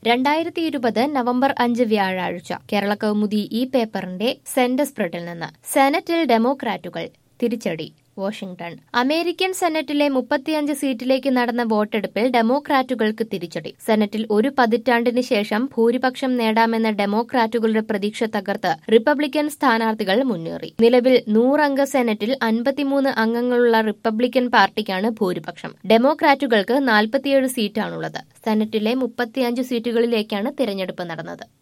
രണ്ടായിരത്തി ഇരുപത് നവംബർ അഞ്ച് വ്യാഴാഴ്ച കേരള കൗമുദി ഈ പേപ്പറിന്റെ സെന്റർ സ്പ്രെഡിൽ നിന്ന് സെനറ്റിൽ ഡെമോക്രാറ്റുകൾ തിരിച്ചടി വാഷിംഗ്ടൺ അമേരിക്കൻ സെനറ്റിലെ മുപ്പത്തിയഞ്ച് സീറ്റിലേക്ക് നടന്ന വോട്ടെടുപ്പിൽ ഡെമോക്രാറ്റുകൾക്ക് തിരിച്ചടി സെനറ്റിൽ ഒരു പതിറ്റാണ്ടിന് ശേഷം ഭൂരിപക്ഷം നേടാമെന്ന ഡെമോക്രാറ്റുകളുടെ പ്രതീക്ഷ തകർത്ത് റിപ്പബ്ലിക്കൻ സ്ഥാനാർത്ഥികൾ മുന്നേറി നിലവിൽ നൂറംഗ സെനറ്റിൽ അൻപത്തിമൂന്ന് അംഗങ്ങളുള്ള റിപ്പബ്ലിക്കൻ പാർട്ടിക്കാണ് ഭൂരിപക്ഷം ഡെമോക്രാറ്റുകൾക്ക് നാൽപ്പത്തിയേഴ് സീറ്റാണുള്ളത് സെനറ്റിലെ മുപ്പത്തിയഞ്ച് സീറ്റുകളിലേക്കാണ് തിരഞ്ഞെടുപ്പ് നടന്നത്